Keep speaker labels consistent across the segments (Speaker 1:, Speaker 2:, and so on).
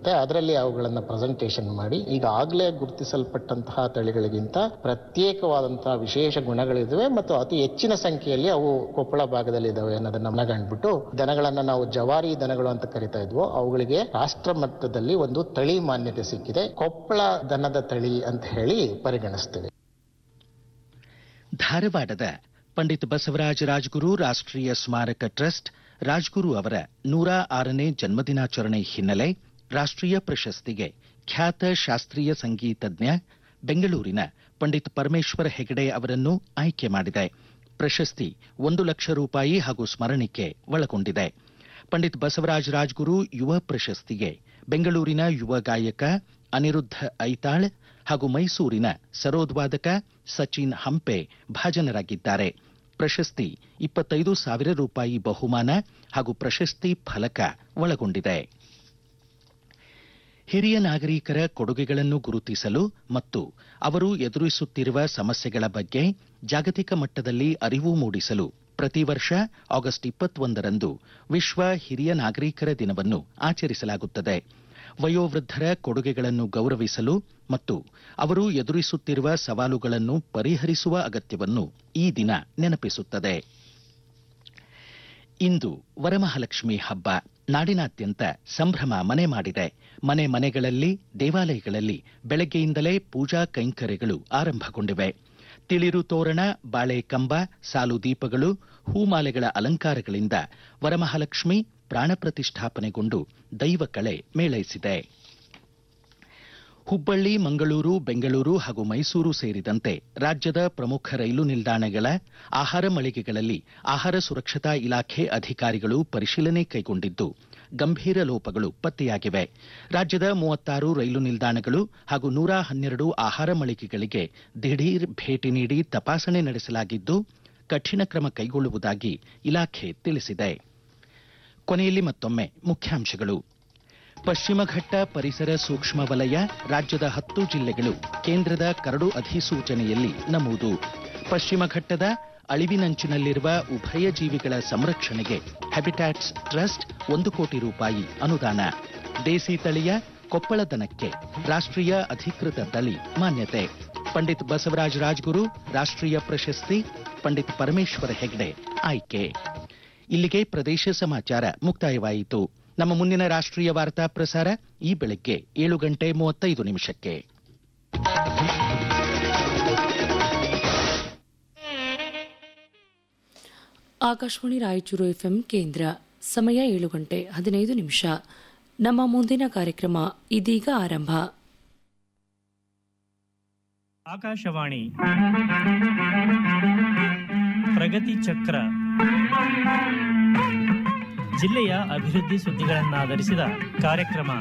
Speaker 1: ಬರುತ್ತೆ ಅದರಲ್ಲಿ ಅವುಗಳನ್ನು ಪ್ರೆಸೆಂಟೇಷನ್ ಮಾಡಿ ಈಗಾಗಲೇ ಗುರುತಿಸಲ್ಪಟ್ಟಂತಹ ತಳಿಗಳಿಗಿಂತ ಪ್ರತ್ಯೇಕವಾದಂತಹ ವಿಶೇಷ ಗುಣಗಳಿದ್ದಾವೆ ಮತ್ತು ಅತಿ ಹೆಚ್ಚಿನ ಸಂಖ್ಯೆಯಲ್ಲಿ ಅವು ಕೊಪ್ಪಳ ಭಾಗದಲ್ಲಿ ಇದಾವೆ ಅನ್ನೋದನ್ನ ಮನಗಂಡ್ಬಿಟ್ಟು ದನಗಳನ್ನ ನಾವು ಜವಾರಿ ದನಗಳು ಅಂತ ಕರಿತಾ ಇದ್ವು ಅವುಗಳಿಗೆ ರಾಷ್ಟ್ರ ಮಟ್ಟದಲ್ಲಿ ಒಂದು ತಳಿ ಮಾನ್ಯತೆ ಸಿಕ್ಕಿದೆ ಕೊಪ್ಪಳ ದನದ ತಳಿ ಅಂತ ಹೇಳಿ ಪರಿಗಣಿಸ್ತೇವೆ
Speaker 2: ಧಾರವಾಡದ ಪಂಡಿತ್ ಬಸವರಾಜ ರಾಜಗುರು ರಾಷ್ಟ್ರೀಯ ಸ್ಮಾರಕ ಟ್ರಸ್ಟ್ ರಾಜ್ಗುರು ಅವರ ನೂರ ಆರನೇ ಜನ್ಮದಿನಾಚರಣೆ ಹಿನ್ನೆಲೆ ರಾಷ್ಟ್ರೀಯ ಪ್ರಶಸ್ತಿಗೆ ಖ್ಯಾತ ಶಾಸ್ತ್ರೀಯ ಸಂಗೀತಜ್ಞ ಬೆಂಗಳೂರಿನ ಪಂಡಿತ್ ಪರಮೇಶ್ವರ ಹೆಗಡೆ ಅವರನ್ನು ಆಯ್ಕೆ ಮಾಡಿದೆ ಪ್ರಶಸ್ತಿ ಒಂದು ಲಕ್ಷ ರೂಪಾಯಿ ಹಾಗೂ ಸ್ಮರಣಿಕೆ ಒಳಗೊಂಡಿದೆ ಪಂಡಿತ್ ಬಸವರಾಜ ರಾಜ್ಗುರು ಯುವ ಪ್ರಶಸ್ತಿಗೆ ಬೆಂಗಳೂರಿನ ಯುವ ಗಾಯಕ ಅನಿರುದ್ಧ ಐತಾಳ್ ಹಾಗೂ ಮೈಸೂರಿನ ಸರೋದ್ವಾದಕ ಸಚಿನ್ ಹಂಪೆ ಭಾಜನರಾಗಿದ್ದಾರೆ ಪ್ರಶಸ್ತಿ ಇಪ್ಪತ್ತೈದು ಸಾವಿರ ರೂಪಾಯಿ ಬಹುಮಾನ ಹಾಗೂ ಪ್ರಶಸ್ತಿ ಫಲಕ ಒಳಗೊಂಡಿದೆ ಹಿರಿಯ ನಾಗರಿಕರ ಕೊಡುಗೆಗಳನ್ನು ಗುರುತಿಸಲು ಮತ್ತು ಅವರು ಎದುರಿಸುತ್ತಿರುವ ಸಮಸ್ಯೆಗಳ ಬಗ್ಗೆ ಜಾಗತಿಕ ಮಟ್ಟದಲ್ಲಿ ಅರಿವು ಮೂಡಿಸಲು ಪ್ರತಿ ವರ್ಷ ಆಗಸ್ಟ್ ಇಪ್ಪತ್ತೊಂದರಂದು ವಿಶ್ವ ಹಿರಿಯ ನಾಗರಿಕರ ದಿನವನ್ನು ಆಚರಿಸಲಾಗುತ್ತದೆ ವಯೋವೃದ್ಧರ ಕೊಡುಗೆಗಳನ್ನು ಗೌರವಿಸಲು ಮತ್ತು ಅವರು ಎದುರಿಸುತ್ತಿರುವ ಸವಾಲುಗಳನ್ನು ಪರಿಹರಿಸುವ ಅಗತ್ಯವನ್ನು ಈ ದಿನ ನೆನಪಿಸುತ್ತದೆ ಇಂದು ವರಮಹಾಲಕ್ಷ್ಮಿ ಹಬ್ಬ ನಾಡಿನಾದ್ಯಂತ ಸಂಭ್ರಮ ಮನೆ ಮಾಡಿದೆ ಮನೆ ಮನೆಗಳಲ್ಲಿ ದೇವಾಲಯಗಳಲ್ಲಿ ಬೆಳಗ್ಗೆಯಿಂದಲೇ ಪೂಜಾ ಕೈಂಕರ್ಯಗಳು ಆರಂಭಗೊಂಡಿವೆ ತಿಳಿರು ತೋರಣ ಬಾಳೆ ಕಂಬ ಸಾಲು ದೀಪಗಳು ಹೂಮಾಲೆಗಳ ಅಲಂಕಾರಗಳಿಂದ ವರಮಹಾಲಕ್ಷ್ಮಿ ಪ್ರಾಣ ಪ್ರತಿಷ್ಠಾಪನೆಗೊಂಡು ದೈವ ಕಳೆ ಮೇಳೈಸಿದೆ ಹುಬ್ಬಳ್ಳಿ ಮಂಗಳೂರು ಬೆಂಗಳೂರು ಹಾಗೂ ಮೈಸೂರು ಸೇರಿದಂತೆ ರಾಜ್ಯದ ಪ್ರಮುಖ ರೈಲು ನಿಲ್ದಾಣಗಳ ಆಹಾರ ಮಳಿಗೆಗಳಲ್ಲಿ ಆಹಾರ ಸುರಕ್ಷತಾ ಇಲಾಖೆ ಅಧಿಕಾರಿಗಳು ಪರಿಶೀಲನೆ ಕೈಗೊಂಡಿದ್ದು ಗಂಭೀರ ಲೋಪಗಳು ಪತ್ತೆಯಾಗಿವೆ ರಾಜ್ಯದ ಮೂವತ್ತಾರು ರೈಲು ನಿಲ್ದಾಣಗಳು ಹಾಗೂ ನೂರ ಹನ್ನೆರಡು ಆಹಾರ ಮಳಿಗೆಗಳಿಗೆ ದಿಢೀರ್ ಭೇಟಿ ನೀಡಿ ತಪಾಸಣೆ ನಡೆಸಲಾಗಿದ್ದು ಕಠಿಣ ಕ್ರಮ ಕೈಗೊಳ್ಳುವುದಾಗಿ ಇಲಾಖೆ ತಿಳಿಸಿದೆ ಕೊನೆಯಲ್ಲಿ ಮತ್ತೊಮ್ಮೆ ಮುಖ್ಯಾಂಶಗಳು ಪಶ್ಚಿಮ ಘಟ್ಟ ಪರಿಸರ ಸೂಕ್ಷ್ಮ ವಲಯ ರಾಜ್ಯದ ಹತ್ತು ಜಿಲ್ಲೆಗಳು ಕೇಂದ್ರದ ಕರಡು ಅಧಿಸೂಚನೆಯಲ್ಲಿ ನಮೂದು ಪಶ್ಚಿಮ ಘಟ್ಟದ ಅಳಿವಿನಂಚಿನಲ್ಲಿರುವ ಉಭಯ ಜೀವಿಗಳ ಸಂರಕ್ಷಣೆಗೆ ಹ್ಯಾಬಿಟ್ಯಾಟ್ಸ್ ಟ್ರಸ್ಟ್ ಒಂದು ಕೋಟಿ ರೂಪಾಯಿ ಅನುದಾನ ದೇಸಿ ತಳಿಯ ಕೊಪ್ಪಳ ದನಕ್ಕೆ ರಾಷ್ಟ್ರೀಯ ಅಧಿಕೃತ ತಳಿ ಮಾನ್ಯತೆ ಪಂಡಿತ್ ಬಸವರಾಜ ರಾಜ್ಗುರು ರಾಷ್ಟ್ರೀಯ ಪ್ರಶಸ್ತಿ ಪಂಡಿತ್ ಪರಮೇಶ್ವರ ಹೆಗ್ಡೆ ಆಯ್ಕೆ ಇಲ್ಲಿಗೆ ಪ್ರದೇಶ ಸಮಾಚಾರ ಮುಕ್ತಾಯವಾಯಿತು ನಮ್ಮ ಮುಂದಿನ ರಾಷ್ಟ್ರೀಯ ವಾರ್ತಾ ಪ್ರಸಾರ ಈ ಬೆಳಗ್ಗೆ ಏಳು ಗಂಟೆ ಮೂವತ್ತೈದು ನಿಮಿಷಕ್ಕೆ
Speaker 3: ಆಕಾಶವಾಣಿ ರಾಯಚೂರು ಎಫ್ಎಂ ಕೇಂದ್ರ ಸಮಯ ಏಳು ಗಂಟೆ ಹದಿನೈದು ನಿಮಿಷ ನಮ್ಮ ಮುಂದಿನ ಕಾರ್ಯಕ್ರಮ ಇದೀಗ ಆರಂಭ
Speaker 4: ಆಕಾಶವಾಣಿ ಪ್ರಗತಿ ಚಕ್ರ ಜಿಲ್ಲೆಯ ಅಭಿವೃದ್ಧಿ ಸುದ್ದಿಗಳನ್ನಾಧರಿಸಿದ ಕಾರ್ಯಕ್ರಮ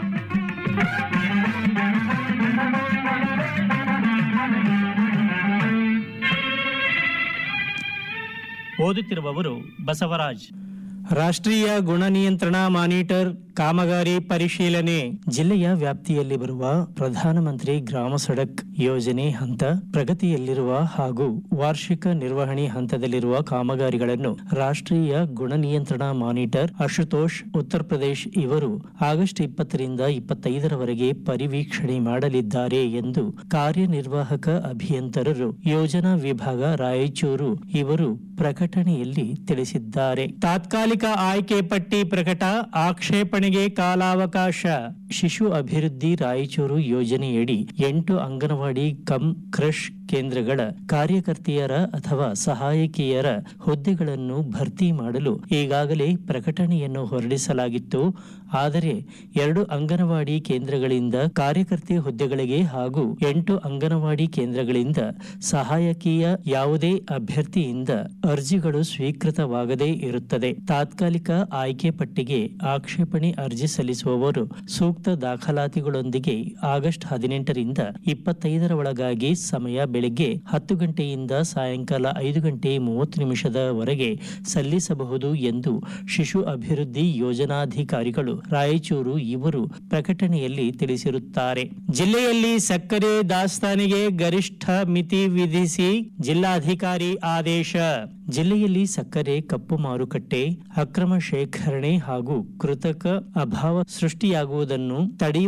Speaker 4: ಓದುತ್ತಿರುವವರು ಬಸವರಾಜ್
Speaker 5: ರಾಷ್ಟ್ರೀಯ ಗುಣ ನಿಯಂತ್ರಣ ಮಾನಿಟರ್ ಕಾಮಗಾರಿ ಪರಿಶೀಲನೆ ಜಿಲ್ಲೆಯ ವ್ಯಾಪ್ತಿಯಲ್ಲಿ ಬರುವ ಪ್ರಧಾನಮಂತ್ರಿ ಗ್ರಾಮ ಸಡಕ್ ಯೋಜನೆ ಹಂತ ಪ್ರಗತಿಯಲ್ಲಿರುವ ಹಾಗೂ ವಾರ್ಷಿಕ ನಿರ್ವಹಣೆ ಹಂತದಲ್ಲಿರುವ ಕಾಮಗಾರಿಗಳನ್ನು ರಾಷ್ಟ್ರೀಯ ಗುಣ ನಿಯಂತ್ರಣ ಮಾನಿಟರ್ ಅಶುತೋಷ್ ಉತ್ತರ ಪ್ರದೇಶ್ ಇವರು ಆಗಸ್ಟ್ ಇಪ್ಪತ್ತರಿಂದ ಇಪ್ಪತ್ತೈದರವರೆಗೆ ಪರಿವೀಕ್ಷಣೆ ಮಾಡಲಿದ್ದಾರೆ ಎಂದು ಕಾರ್ಯನಿರ್ವಾಹಕ ಅಭಿಯಂತರರು ಯೋಜನಾ ವಿಭಾಗ ರಾಯಚೂರು ಇವರು ಪ್ರಕಟಣೆಯಲ್ಲಿ ತಿಳಿಸಿದ್ದಾರೆ ತಾತ್ಕಾಲಿಕ ಆಯ್ಕೆ ಪಟ್ಟಿ ಪ್ರಕಟ ಆಕ್ಷೇಪಣೆಗೆ ಕಾಲಾವಕಾಶ ಶಿಶು ಅಭಿವೃದ್ಧಿ ರಾಯಚೂರು ಯೋಜನೆಯಡಿ ಎಂಟು ಅಂಗನವಾಡಿ ಕಂ ಕ್ರಶ್ ಕೇಂದ್ರಗಳ ಕಾರ್ಯಕರ್ತೆಯರ ಅಥವಾ ಸಹಾಯಕಿಯರ ಹುದ್ದೆಗಳನ್ನು ಭರ್ತಿ ಮಾಡಲು ಈಗಾಗಲೇ ಪ್ರಕಟಣೆಯನ್ನು ಹೊರಡಿಸಲಾಗಿತ್ತು ಆದರೆ ಎರಡು ಅಂಗನವಾಡಿ ಕೇಂದ್ರಗಳಿಂದ ಕಾರ್ಯಕರ್ತೆ ಹುದ್ದೆಗಳಿಗೆ ಹಾಗೂ ಎಂಟು ಅಂಗನವಾಡಿ ಕೇಂದ್ರಗಳಿಂದ ಸಹಾಯಕಿಯ ಯಾವುದೇ ಅಭ್ಯರ್ಥಿಯಿಂದ ಅರ್ಜಿಗಳು ಸ್ವೀಕೃತವಾಗದೇ ಇರುತ್ತದೆ ತಾತ್ಕಾಲಿಕ ಆಯ್ಕೆ ಪಟ್ಟಿಗೆ ಆಕ್ಷೇಪಣೆ ಅರ್ಜಿ ಸಲ್ಲಿಸುವವರು ಸೂಕ್ತ ದಾಖಲಾತಿಗಳೊಂದಿಗೆ ಆಗಸ್ಟ್ ಹದಿನೆಂಟರಿಂದ ಇಪ್ಪತ್ತೈದರ ಒಳಗಾಗಿ ಸಮಯ ಬೆಳಿಗ್ಗೆ ಹತ್ತು ಗಂಟೆಯಿಂದ ಸಾಯಂಕಾಲ ಐದು ಗಂಟೆ ಮೂವತ್ತು ನಿಮಿಷದವರೆಗೆ ಸಲ್ಲಿಸಬಹುದು ಎಂದು ಶಿಶು ಅಭಿವೃದ್ಧಿ ಯೋಜನಾಧಿಕಾರಿಗಳು ರಾಯಚೂರು ಇವರು ಪ್ರಕಟಣೆಯಲ್ಲಿ ತಿಳಿಸಿರುತ್ತಾರೆ ಜಿಲ್ಲೆಯಲ್ಲಿ ಸಕ್ಕರೆ ದಾಸ್ತಾನಿಗೆ ಗರಿಷ್ಠ ಮಿತಿ ವಿಧಿಸಿ ಜಿಲ್ಲಾಧಿಕಾರಿ ಆದೇಶ ಜಿಲ್ಲೆಯಲ್ಲಿ ಸಕ್ಕರೆ ಕಪ್ಪು ಮಾರುಕಟ್ಟೆ ಅಕ್ರಮ ಶೇಖರಣೆ ಹಾಗೂ ಕೃತಕ ಅಭಾವ ಸೃಷ್ಟಿಯಾಗುವುದನ್ನು ತಡೆಯುವ